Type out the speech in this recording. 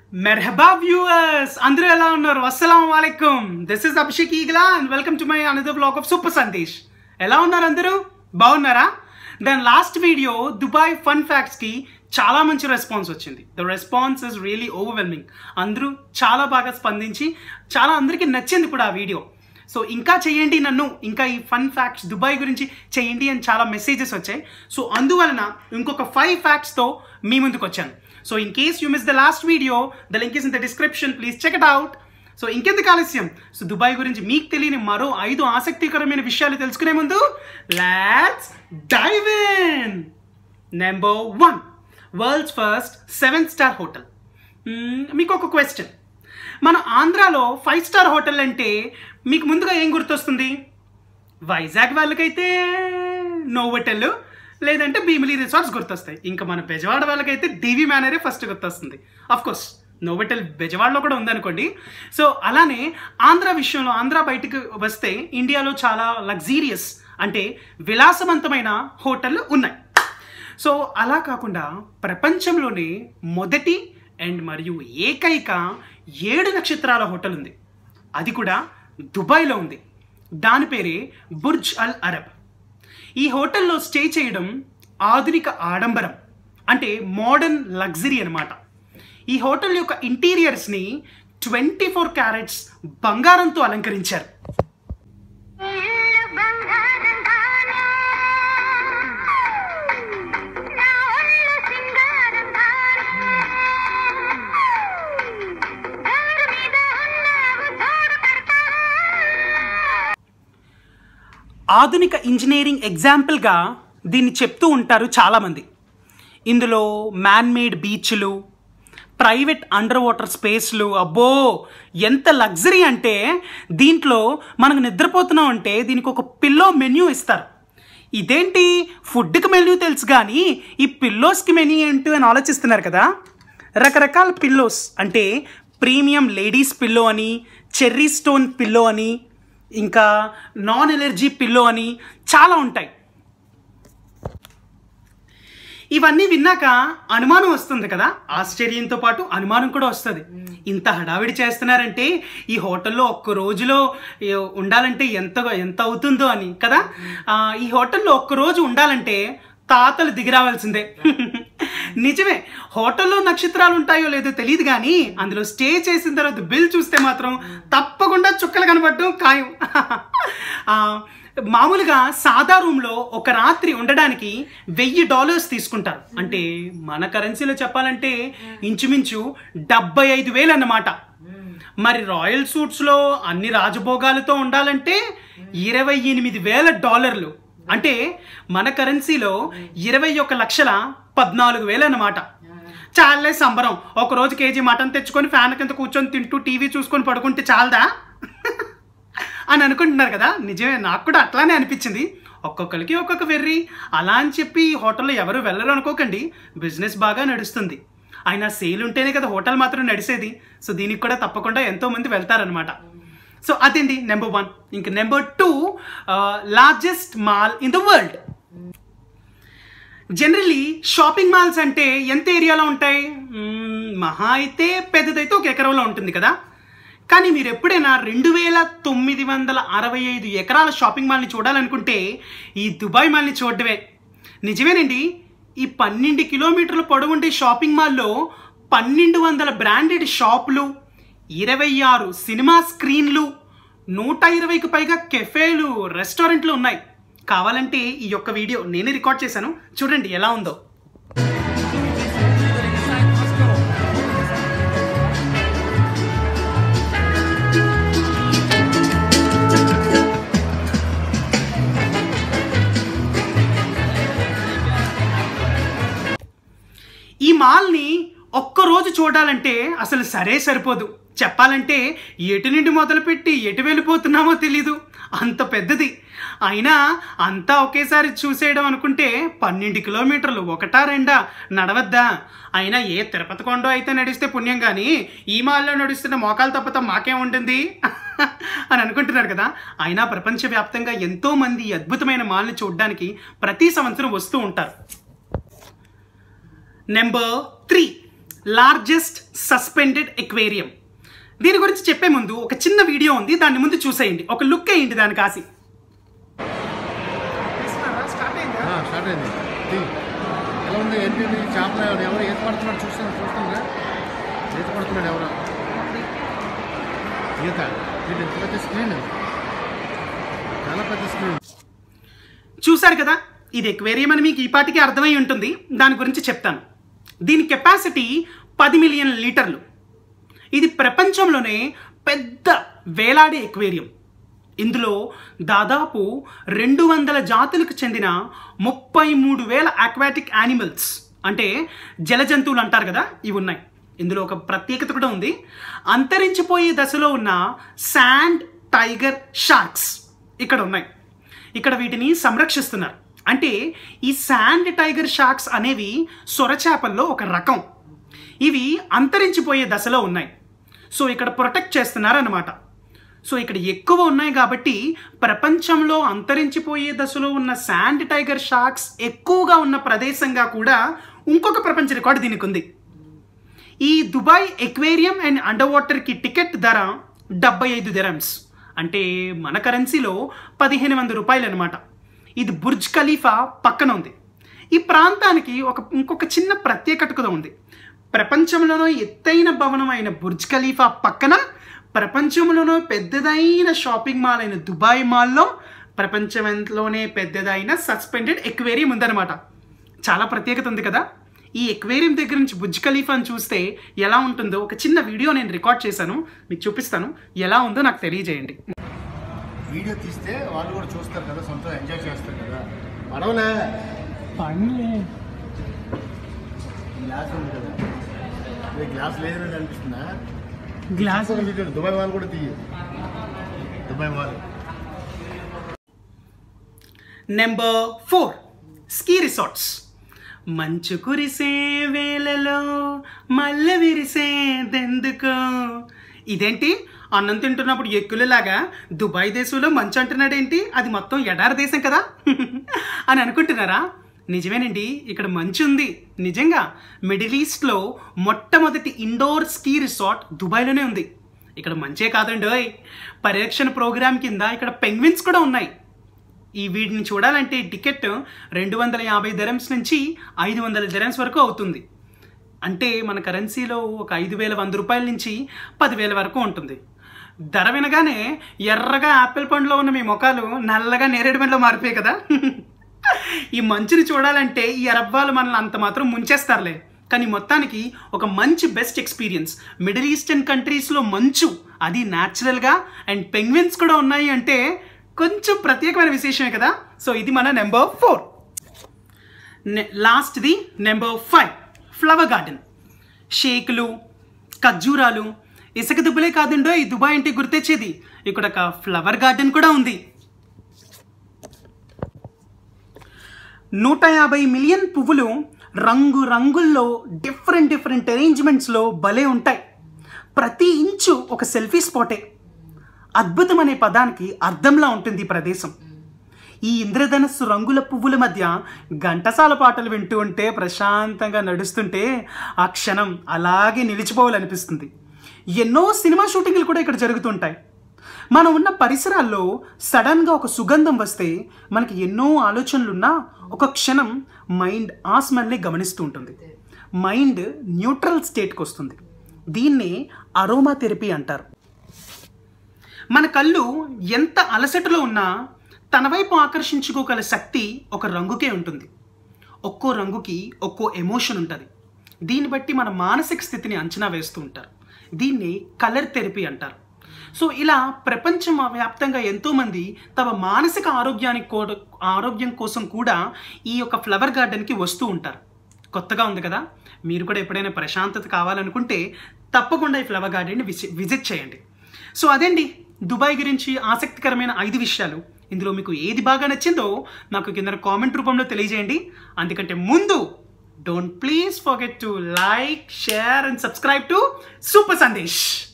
మెర్హబా viewers అందరూ ఎలా ఉన్నారు అస్సలం వాలేకుమ్ దిస్ ఇస్ అభిషేక్ ఈగలా and welcome to my another blog of super Sandesh ఎలా ఉన్నారు అందరూ బాగున్నారా దాని లాస్ట్ వీడియో దుబాయ్ ఫన్ ఫ్యాక్ట్స్కి చాలా మంచి రెస్పాన్స్ వచ్చింది the response is really overwhelming అందరూ చాలా బాగా స్పందించి చాలా అందరికీ నచ్చింది కూడా ఆ వీడియో సో ఇంకా చేయండి నన్ను ఇంకా ఈ ఫన్ ఫ్యాక్ట్స్ దుబాయ్ గురించి చేయండి అని చాలా మెసేజెస్ వచ్చాయి సో అందువలన ఇంకొక ఫైవ్ ఫ్యాక్ట్స్తో మీ ముందుకు వచ్చాను so in case you miss the last video the link is in the description please check it out so ఇంకెందుకు ఆలస్యం సో దుబాయ్ గురించి మీకు తెలియని మరో ఐదు ఆసక్తికరమైన విషయాలు తెలుసుకునే ముందు let's dive in number one world's first seven star hotel మీకు ఒక క్వశ్చన్ మన ఆంధ్రాలో ఫైవ్ స్టార్ హోటల్ అంటే మీకు ముందుగా ఏం గుర్తొస్తుంది వైజాగ్ వాళ్ళకైతే నోవోటెల్ లేదంటే భీమిలీ రిసార్ట్స్ గుర్తొస్తాయి ఇంకా మన బెజవాడ వాళ్ళకైతే డివి మేనరే ఫస్ట్ గుర్తొస్తుంది అఫ్ కోర్స్ నోవోటెల్ బెజవాడలో కూడా ఉందనుకోండి సో అలానే ఆంధ్ర విషయంలో ఆంధ్ర బయటకు వస్తే ఇండియాలో చాలా లగ్జీరియస్ అంటే విలాసవంతమైన హోటళ్ళు ఉన్నాయి సో అలా కాకుండా ప్రపంచంలోనే మొదటి అండ్ మరియు ఏకైక ఏడు నక్షత్రాల హోటల్ ఉంది అది కూడా దుబాయ్లో ఉంది దాని పేరే బుర్జ్ అల్ అరబ్ ఈ హోటల్లో స్టే చేయడం ఆధునిక ఆడంబరం అంటే మోడర్న్ లగ్జరీ అనమాట ఈ హోటల్ యొక్క ఇంటీరియర్స్ని ట్వంటీ ఫోర్ క్యారెట్స్ బంగారంతో అలంకరించారు ఇల్లు బంగారం తానే నా ఒళ్ళు సింగారం తానే గంగ మీద ఉన్నావు తోడు పెడతా ఆధునిక ఇంజనీరింగ్ ఎగ్జాంపుల్గా దీన్ని చెప్తూ ఉంటారు చాలామంది ఇందులో మ్యాన్ మేడ్ బీచ్లు ప్రైవేట్ అండర్ వాటర్ స్పేస్లు అబ్బో ఎంత లగ్జరీ అంటే దీంట్లో మనకు నిద్రపోతున్నాం అంటే దీనికి ఒక పిల్లో మెన్యూ ఇస్తారు ఇదేంటి ఫుడ్కి మెన్యూ తెలుసు కానీ ఈ పిల్లోస్కి మెన్యూ ఏంటి అని ఆలోచిస్తున్నారు కదా రకరకాల పిల్లోస్ అంటే ప్రీమియం లేడీస్ పిల్లో అని చెర్రీ స్టోన్ పిల్లో అని ఇంకా నాన్ ఎలర్జీ పిల్లో అని చాలా ఉంటాయి ఇవన్నీ విన్నాక అనుమానం వస్తుంది కదా ఆశ్చర్యంతో పాటు అనుమానం కూడా వస్తుంది ఇంత హడావిడి చేస్తున్నారంటే ఈ హోటల్లో ఒక్క రోజులో ఏ, ఉండాలంటే ఎంత ఎంత అవుతుందో అని కదా ఆ, ఈ హోటల్లో ఒక్క రోజు ఉండాలంటే తాతలు దిగిరావాల్సిందే నిజమే హోటల్లో నక్షత్రాలు ఉంటాయో లేదో తెలియదు కానీ అందులో స్టే చేసిన తర్వాత బిల్ చూస్తే మాత్రం తప్పకుండా చుక్కలు కనబడటం ఖాయం ఆ, మామూలుగా సాదా రూమ్లో ఒక రాత్రి ఉండడానికి వెయ్యి డాలర్స్ తీసుకుంటారు అంటే మన కరెన్సీలో చెప్పాలంటే ఇంచుమించు డెబ్బై ఐదు వేలు అన్నమాట మరి రాయల్ సూట్స్లో అన్ని రాజభోగాలతో ఉండాలంటే ఇరవై ఎనిమిది వేల డాలర్లు అంటే మన కరెన్సీలో ఇరవై ఒక లక్షల పద్నాలుగు వేలు అన్నమాట చాలే సంబరం ఒక రోజు కేజీ మటన్ తెచ్చుకొని ఫ్యాన్ కింద కూర్చొని తింటూ టీవీ చూసుకొని పడుకుంటే చాలదా అని అనుకుంటున్నారు కదా నిజమే నాకు కూడా అట్లానే అనిపించింది ఒక్కొక్కరికి ఒక్కొక్క వెర్రి అలా అని చెప్పి ఈ హోటల్లో ఎవరు వెళ్ళరు అనుకోకండి బిజినెస్ బాగా నడుస్తుంది అయినా సేల్ ఉంటేనే కదా హోటల్ మాత్రం నడిచేది సో దీనికి కూడా తప్పకుండా ఎంతో మంది వెళ్తారనమాట సో అదండి నెంబర్ వన్ ఇంక number two largest mall in the world generally shopping malls అంటే ఎంత ఏరియాలో ఉంటాయి మ్మ్, మహా అయితే పెద్దదైతే ఒక ఎకరంలో ఉంటుంది కదా కానీ మీరు ఎప్పుడైనా రెండు వేల తొమ్మిది వందల అరవై ఐదు ఎకరాల షాపింగ్ మాల్ని చూడాలనుకుంటే ఈ దుబాయ్ మాల్ని చూడడమే నిజమేనండి ఈ పన్నెండు కిలోమీటర్ల పొడవుండే షాపింగ్ మాల్లో పన్నెండు వందల బ్రాండెడ్ షాపులు ఇరవై ఆరు సినిమా స్క్రీన్లు నూట ఇరవైకి పైగా కెఫేలు రెస్టారెంట్లు ఉన్నాయి కావాలంటే ఈ యొక్క వీడియో నేనే రికార్డ్ చేశాను చూడండి ఎలా ఉందో ఈ మాల్ని ఒక్కరోజు చూడాలంటే అసలు సరే సరిపోదు చెప్పాలంటే ఎటు నుండి మొదలుపెట్టి ఎటు వెళ్ళిపోతున్నామో తెలీదు అంత పెద్దది అయినా అంతా ఒకేసారి చూసేయడం అనుకుంటే పన్నెండు కిలోమీటర్లు ఒకటా రెండా నడవద్దా అయినా ఏ తిరుపతి కొండ అయితే నడిస్తే పుణ్యం కానీ ఈ మాల్లో నడుస్తున్న మోకాలు తప్పత మాకేం ఉంటుంది అని అనుకుంటున్నారు కదా అయినా ప్రపంచవ్యాప్తంగా ఎంతో మంది ఈ అద్భుతమైన మాల్ని చూడడానికి ప్రతి సంవత్సరం వస్తూ ఉంటారు number three largest suspended aquarium దీని గురించి చెప్పే ముందు ఒక చిన్న వీడియో ఉంది దాన్ని ముందు చూసేయండి ఒక లుక్ వేయండి దాని కాసి స్టార్ట్ అయింది తీ. ఎలా ఉంది ఏంటి ఇది? చేపలు ఎవరు ఎవరు ఈత పడుతున్నాడు చూస్తాను చూస్తాను ఈత పడుతున్నాడు ఎవరు ఈత ఇది ఎంత పెద్ద స్క్రీన్ చాలా పెద్ద స్క్రీన్ చూశారు కదా ఇది ఎక్వేరియం అని మీకు ఈ పాటికి అర్థమై ఉంటుంది దాని గురించి చెప్తాను దీని కెపాసిటీ పది మిలియన్ లీటర్లు ఇది ప్రపంచంలోనే పెద్ద వేలాడే ఎక్వేరియం ఇందులో దాదాపు రెండు వందల జాతులకు చెందిన ముప్పై మూడు వేల అక్వాటిక్ యానిమల్స్ అంటే జల జంతువులు అంటారు కదా ఇవి ఉన్నాయి ఇందులో ఒక ప్రత్యేకత కూడా ఉంది అంతరించిపోయే దశలో ఉన్న శాండ్ టైగర్ షార్క్స్ ఇక్కడ ఉన్నాయి ఇక్కడ వీటిని సంరక్షిస్తున్నారు అంటే ఈ శాండ్ టైగర్ షార్క్స్ అనేవి సొరచేపల్లో ఒక రకం ఇవి అంతరించిపోయే దశలో ఉన్నాయి సో ఇక్కడ ప్రొటెక్ట్ చేస్తున్నారు అన్నమాట సో ఇక్కడ ఎక్కువ ఉన్నాయి కాబట్టి ప్రపంచంలో అంతరించిపోయే దశలో ఉన్న శాండ్ టైగర్ షార్క్స్ ఎక్కువగా ఉన్న ప్రదేశంగా కూడా ఇంకొక ప్రపంచ రికార్డు దీనికి ఉంది ఈ దుబాయ్ ఎక్వేరియం అండ్ అండర్ వాటర్కి టికెట్ ధర డెబ్బై ఐదు దిరమ్స్ అంటే మన కరెన్సీలో పదిహేను వంద రూపాయలు అనమాట ఇది బుర్జ్ ఖలీఫా పక్కన ఉంది ఈ ప్రాంతానికి ఒక ఇంకొక చిన్న ప్రత్యేకత కూడా ఉంది ప్రపంచంలోనో ఎత్తైన భవనం అయిన బుర్జ్ ఖలీఫా పక్కన ప్రపంచంలోనో పెద్దదైన షాపింగ్ మాల్ అయిన దుబాయ్ మాల్లో ప్రపంచంలోనే పెద్దదైన సస్పెండెడ్ ఎక్వేరియం ఉందన్నమాట చాలా ప్రత్యేకత ఉంది కదా ఈ ఎక్వేరియం దగ్గర నుంచి బుజ్ ఖలీఫాని చూస్తే ఎలా ఉంటుందో ఒక చిన్న వీడియో నేను రికార్డ్ చేశాను మీకు చూపిస్తాను ఎలా ఉందో నాకు తెలియజేయండి వీడియో తీస్తే వాళ్ళు కూడా చూస్తారు కదా సొంతం ఎంజాయ్ చేస్తారు కదా పడవలే గ్లాస్ ఉంది కదా ఇది గ్లాస్ లేదని అనిపిస్తుందా గ్లాస్ ఇంకొక వీడియో దుబాయ్ వాళ్ళు కూడా తీయ దుబాయ్ వాళ్ళు నెంబర్ ఫోర్ స్కీ రిసార్ట్స్ మంచు కురిసే వేళలో మల్లె విరిసేదెందుకో ఇదేంటి అన్నం తింటున్నప్పుడు ఎక్కులలాగా దుబాయ్ దేశంలో మంచు అంటున్నాడేంటి అది మొత్తం ఎడారి దేశం కదా అని అనుకుంటున్నారా నిజమేనండి ఇక్కడ మంచు ఉంది నిజంగా మిడిల్ ఈస్ట్లో మొట్టమొదటి ఇండోర్ స్కీ రిసార్ట్ దుబాయ్లోనే ఉంది ఇక్కడ మంచే కాదండి ఓయ్ పర్యవేక్షణ ప్రోగ్రామ్ కింద ఇక్కడ పెంగ్విన్స్ కూడా ఉన్నాయి ఈ వీటిని చూడాలంటే టికెట్ రెండు వందల యాభై ధరమ్స్ నుంచి ఐదు వందల ధరమ్స్ వరకు అవుతుంది అంటే మన కరెన్సీలో ఒక ఐదు వేల వంద రూపాయల నుంచి పదివేల వరకు ఉంటుంది ధర వినగానే ఎర్రగా యాపిల్ పండులో ఉన్న మీ ముఖాలు నల్లగా నేరేడు పండులో మారిపోయాయి కదా ఈ మంచుని చూడాలంటే ఈ అరబ్బాలు మనల్ని అంత మాత్రం ముంచేస్తారులే కానీ మొత్తానికి ఒక మంచి బెస్ట్ ఎక్స్పీరియన్స్ మిడిల్ ఈస్టర్న్ కంట్రీస్లో మంచు అది న్యాచురల్గా అండ్ పెంగ్విన్స్ కూడా ఉన్నాయి అంటే కొంచెం ప్రత్యేకమైన విశేషమే కదా సో ఇది మన నెంబర్ ఫోర్ లాస్ట్ది నెంబర్ ఫైవ్ ఫ్లవర్ గార్డెన్ షేకులు ఖర్జూరాలు ఇసుక దుబ్బలే కాదండో ఈ దుబాయ్ అంటే గుర్తొచ్చేది ఇక్కడ ఒక ఫ్లవర్ గార్డెన్ కూడా ఉంది నూట యాభై మిలియన్ పువ్వులు రంగు రంగుల్లో డిఫరెంట్ డిఫరెంట్ అరేంజ్మెంట్స్లో భలే ఉంటాయి ప్రతి ఇంచు ఒక సెల్ఫీ స్పాటే అద్భుతం అనే పదానికి అర్థంలా ఉంటుంది ఈ ప్రదేశం ఈ ఇంద్రధనస్సు రంగుల పువ్వుల మధ్య ఘంటసాల పాటలు వింటూ ఉంటే ప్రశాంతంగా నడుస్తుంటే ఆ క్షణం అలాగే నిలిచిపోవాలనిపిస్తుంది ఎన్నో సినిమా షూటింగ్లు కూడా ఇక్కడ జరుగుతుంటాయి మనం ఉన్న పరిసరాల్లో సడన్గా ఒక సుగంధం వస్తే మనకి ఎన్నో ఆలోచనలున్నా ఒక క్షణం మైండ్ ఆ స్మెల్ని గమనిస్తూ ఉంటుంది మైండ్ న్యూట్రల్ స్టేట్కి వస్తుంది దీన్నే అరోమా థెరపీ అంటారు మన కళ్ళు ఎంత అలసటలో ఉన్నా తన వైపు ఆకర్షించుకోగల శక్తి ఒక రంగుకే ఉంటుంది ఒక్కో రంగుకి ఒక్కో ఎమోషన్ ఉంటుంది దీన్ని బట్టి మన మానసిక స్థితిని అంచనా వేస్తూ ఉంటారు దీన్ని కలర్ థెరపీ అంటారు సో ఇలా ప్రపంచం వ్యాప్తంగా ఎంతోమంది తమ మానసిక ఆరోగ్యానికి కూడా ఆరోగ్యం కోసం కూడా ఈ యొక్క ఫ్లవర్ గార్డెన్కి వస్తూ ఉంటారు కొత్తగా ఉంది కదా మీరు కూడా ఎప్పుడైనా ప్రశాంతత కావాలనుకుంటే తప్పకుండా ఈ ఫ్లవర్ గార్డెన్ని విసి- విజిట్ చేయండి సో అదండి దుబాయ్ గురించి ఆసక్తికరమైన ఐదు విషయాలు ఇందులో మీకు ఏది బాగా నచ్చిందో నాకు కింద కామెంట్ రూపంలో తెలియజేయండి అందుకంటే ముందు don't please forget to like share and subscribe to super Sandesh